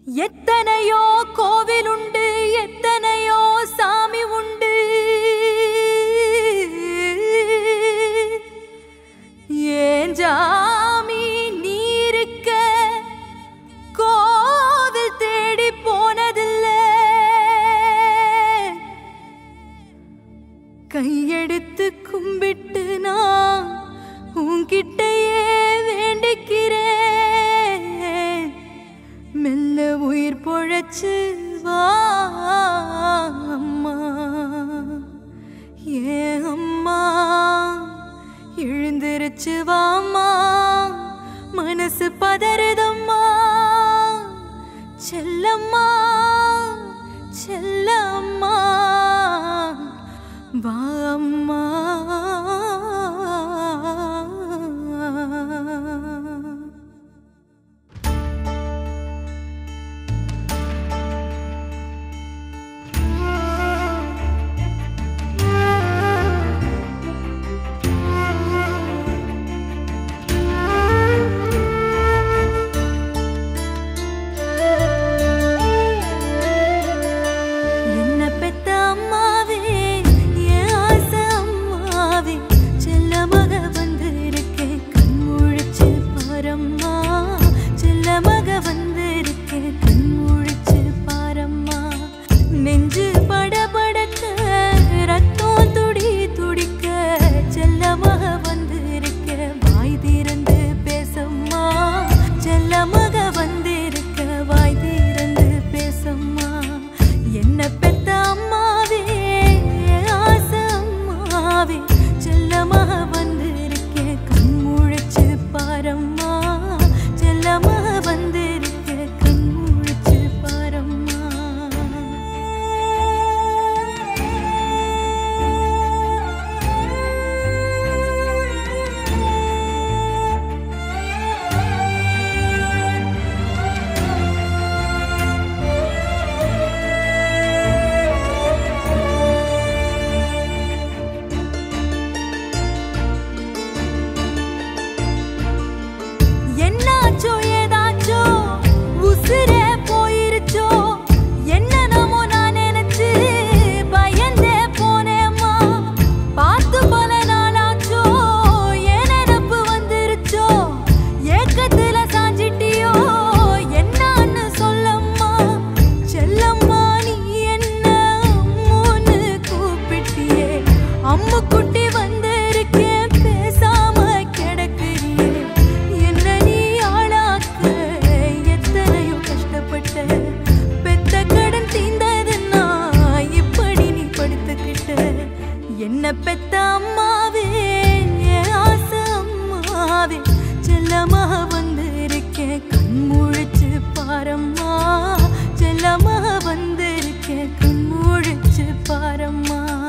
எத்தனையோ கோவில் உண்டு எத்தனையோ சாமி உண்டு ஏன் ஜாமி நீ இருக்க கோவில் தேடி போனதில்ல கையெடுத்து கும்பிட்டு நான் உன்கிட்டயே வேண்டிக்கிறேன் மெல்ல உயிர் பொழைச்சு வா அம்மா ஏன் அம்மா எழுந்திருச்சு வாம்மா மனசு பதறுதம்மா செல்லம்மா செல்லம்மா வா அம்மா என்ன பெத்த அம்மாவே என் ஆசை அம்மாவே செல்ல மக வந்திருக்கேன் கண் முழிச்சு பாரம்மா செல்ல மக வந்திருக்கேன் கண் முழிச்சு பாரம்மா நெஞ்சு படபடக்க ரத்தம் துடி துடிக்க செல்ல மக வந்திருக்க வாய் திறந்து பேசம்மா செல்ல மக வந்திருக்க வாய் திறந்து பேசம்மா என்ன பெத்த அம்மாவே ஆசை அம்மாவே செல்லமாக வந்திருக்கேன் கண் முழிச்சு பாரம்மா செல்லமாக வந்திருக்கேன் கண் முழிச்சு பாரம்மா என்னாச்சோ ஏதாச்சோ உசுரே போயிருச்சோ என்னென்னமோ நான் நினைச்சு பயந்தே போனேம்மா பார்த்து பல நாளாச்சோ என் நினப்பு வந்துருச்சோ ஏக்கத்துல சாஞ்சிட்டியோ என்னான்னு சொல்லம்மா செல்லம்மா நீ என்ன அம்முன்னு கூப்பிட்டியே அம்மு குட்டி வந்திருக்கேன் பேசாம கிடக்குறியே என்ன நீ ஆளாக்க எத்தனையோ கஷ்டப்பட்ட பெத்த கடன் தீந்ததுன்னா இப்படி நீ படுத்துக்கிட்ட என்ன பெத்த அம்மாவே என் ஆசை அம்மாவே செல்லமாக வந்திருக்கேன் கண் முழிச்சு பாரம்மா செல்லமாக வந்திருக்கேன் கண் முழிச்சு பாரம்மா